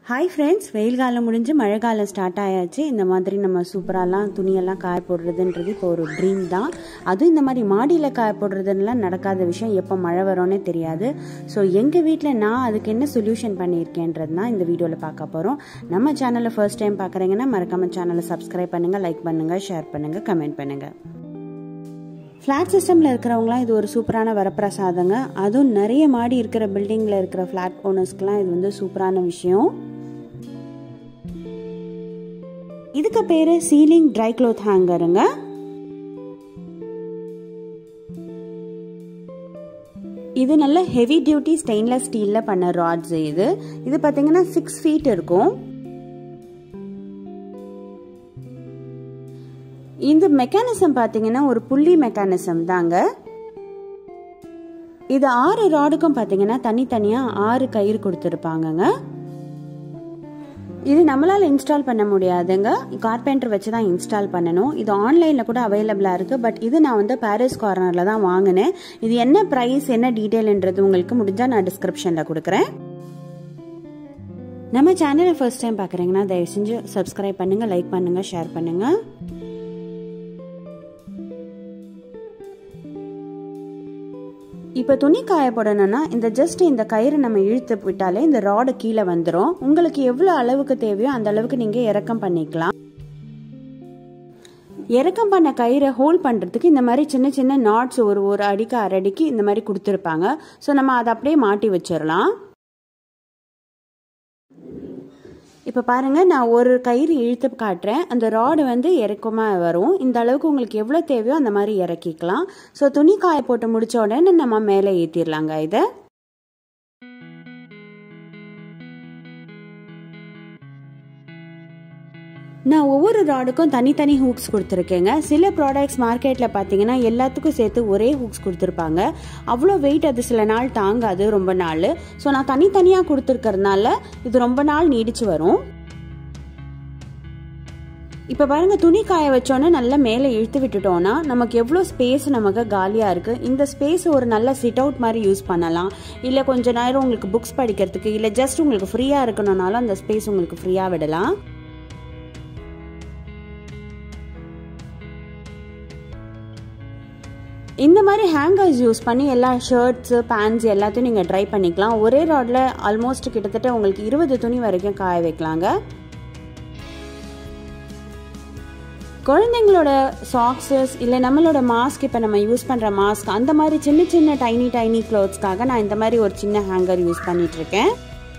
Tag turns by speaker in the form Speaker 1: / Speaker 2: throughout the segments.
Speaker 1: hi friends வெயில் காலம் முடிஞ்சு மழை காலம் ஸ்டார்ட் ஆயாச்சு இந்த மாதிரி நம்ம சூப்பராலாம் துணியெல்லாம் காய போடுறதுன்றது இப்போ ஒரு ட்ரீம் தான் அதுவும் இந்த மாதிரி மாடியில் காய போடுறதுலாம் நடக்காத விஷயம் எப்போ மழை வரும்னே தெரியாது ஸோ எங்கள் வீட்டில் நான் அதுக்கு என்ன சொல்யூஷன் பண்ணியிருக்கேன்றது தான் இந்த வீடியோவில் பார்க்க போகிறோம் நம்ம சேனலை ஃபர்ஸ்ட் டைம் பார்க்குறீங்கன்னா மறக்காம சேனலை சப்ஸ்கிரைப் பண்ணுங்கள் லைக் பண்ணுங்கள் ஷேர் பண்ணுங்கள் கமெண்ட் பண்ணுங்கள் ஃப்ளாட் சிஸ்டமில் இருக்கிறவங்களாம் இது ஒரு சூப்பரான வரப்பிரசாதங்க அதுவும் நிறைய மாடி இருக்கிற பில்டிங்கில் இருக்கிற ஃப்ளாட் ஓனர்ஸ்க்குலாம் இது வந்து சூப்பரான விஷயம் இதுக்கு பேர் சீலிங் ட்ரை க்ளோத் ஹேங்கருங்க இது நல்ல ஹெவி டியூட்டி ஸ்டெயின்லெஸ் ஸ்டீலில் பண்ண ராட்ஸ் இது இது பார்த்தீங்கன்னா சிக்ஸ் ஃபீட் இருக்கும் இந்த மெக்கானிசம் பார்த்தீங்கன்னா ஒரு புள்ளி மெக்கானிசம் தாங்க இது ஆறு ராடுக்கும் பார்த்தீங்கன்னா தனித்தனியாக ஆறு கயிறு கொடுத்துருப்பாங்கங்க இது நம்மளால் இன்ஸ்டால் பண்ண முடியாதுங்க கார்பெண்டர் வச்சு தான் இன்ஸ்டால் பண்ணணும் இது ஆன்லைனில் கூட அவைலபிளாக இருக்குது பட் இது நான் வந்து பாரிஸ் கார்னரில் தான் வாங்கினேன் இது என்ன ப்ரைஸ் என்ன டீட்டெயில்ன்றது உங்களுக்கு முடிஞ்சால் நான் டிஸ்கிரிப்ஷனில் கொடுக்குறேன் நம்ம சேனலை ஃபர்ஸ்ட் டைம் பார்க்குறீங்கன்னா தயவு செஞ்சு சப்ஸ்கிரைப் பண்ணுங்கள் லைக் பண்ணுங்கள் ஷேர் பண்ணுங்கள் இப்போ துணி காய போடணும்னா இந்த ஜஸ்ட் இந்த கயிறு நம்ம இழுத்து விட்டாலே இந்த ராடு கீழே வந்துடும் உங்களுக்கு எவ்வளோ அளவுக்கு தேவையோ அந்த அளவுக்கு நீங்கள் இறக்கம் பண்ணிக்கலாம் இறக்கம் பண்ண கயிறை ஹோல்ட் பண்ணுறதுக்கு இந்த மாதிரி சின்ன சின்ன நாட்ஸ் ஒரு ஒரு அடிக்கு அரை அடிக்கு இந்த மாதிரி கொடுத்துருப்பாங்க ஸோ நம்ம அதை அப்படியே மாட்டி வச்சிடலாம் இப்போ பாருங்க நான் ஒரு கயிறு இழுத்து காட்டுறேன் அந்த ராடு வந்து இறக்கமாக வரும் இந்த அளவுக்கு உங்களுக்கு எவ்வளோ தேவையோ அந்த மாதிரி இறக்கிக்கலாம் ஸோ துணி காய போட்டு முடிச்ச உடனே நம்ம மேலே ஏற்றிடலாங்க இதை நான் ஒவ்வொரு ராடுக்கும் தனித்தனி ஹூக்ஸ் கொடுத்துருக்கேங்க சில ப்ராடக்ட்ஸ் மார்க்கெட்டில் பார்த்தீங்கன்னா எல்லாத்துக்கும் சேர்த்து ஒரே ஹூக்ஸ் கொடுத்துருப்பாங்க அவ்வளோ வெயிட் அது சில நாள் தாங்காது ரொம்ப நாள் ஸோ நான் தனித்தனியாக கொடுத்துருக்கறதுனால இது ரொம்ப நாள் நீடிச்சு வரும் இப்போ பாருங்க துணி காய வச்சோன்னே நல்லா மேலே இழுத்து விட்டுட்டோம்னா நமக்கு எவ்வளோ ஸ்பேஸ் நமக்கு காலியாக இருக்குது இந்த ஸ்பேஸ் ஒரு நல்ல சிட் அவுட் மாதிரி யூஸ் பண்ணலாம் இல்லை கொஞ்ச நேரம் உங்களுக்கு புக்ஸ் படிக்கிறதுக்கு இல்லை ஜஸ்ட் உங்களுக்கு ஃப்ரீயாக இருக்கணும்னாலும் அந்த ஸ்பேஸ் உங்களுக்கு ஃப்ரீயாக விடலாம் இந்த மாதிரி ஹேங்கர்ஸ் யூஸ் பண்ணி எல்லா ஷர்ட்ஸு பேண்ட்ஸ் எல்லாத்தையும் நீங்கள் ட்ரை பண்ணிக்கலாம் ஒரே ராடில் ஆல்மோஸ்ட் கிட்டத்தட்ட உங்களுக்கு இருபது துணி வரைக்கும் காய வைக்கலாங்க குழந்தைங்களோட சாக்ஸஸ் இல்லை நம்மளோட மாஸ்க் இப்போ நம்ம யூஸ் பண்ணுற மாஸ்க் அந்த மாதிரி சின்ன சின்ன டைனி டைனி க்ளோத்ஸ்க்காக நான் இந்த மாதிரி ஒரு சின்ன ஹேங்கர் யூஸ் பண்ணிகிட்ருக்கேன்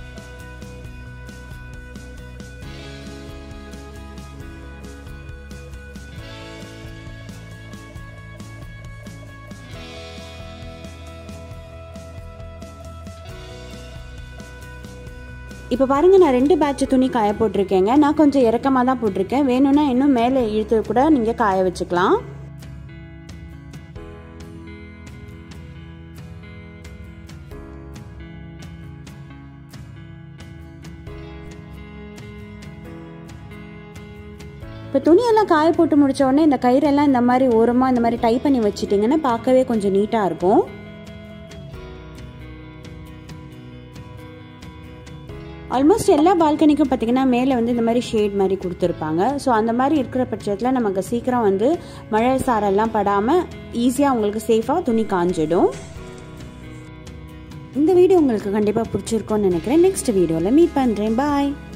Speaker 1: இப்போ பாருங்கள் நான் ரெண்டு பேட்ச் துணி காய போட்டிருக்கேங்க நான் கொஞ்சம் இறக்கமாக தான் போட்டிருக்கேன் வேணும்னா இன்னும் மேலே இழுத்து கூட நீங்கள் காய வச்சுக்கலாம் இப்போ துணியெல்லாம் காய போட்டு முடிச்ச உடனே இந்த கயிறெல்லாம் இந்த மாதிரி ஓரமாக இந்த மாதிரி டை பண்ணி வச்சுட்டிங்கன்னா பார்க்கவே கொஞ்சம் நீட்டாக இருக்கும் ஆல்மோஸ்ட் எல்லா பால்கனிக்கும் பார்த்தீங்கன்னா மேலே வந்து இந்த மாதிரி ஷேட் மாதிரி கொடுத்துருப்பாங்க ஸோ அந்த மாதிரி இருக்கிற பட்சத்தில் நமக்கு சீக்கிரம் வந்து மழை சாரெல்லாம் படாமல் ஈஸியாக உங்களுக்கு சேஃபாக துணி காஞ்சிடும் இந்த வீடியோ உங்களுக்கு கண்டிப்பாக பிடிச்சிருக்கோன்னு நினைக்கிறேன் நெக்ஸ்ட் வீடியோவில் மீட் பண்ணுறேன் பாய்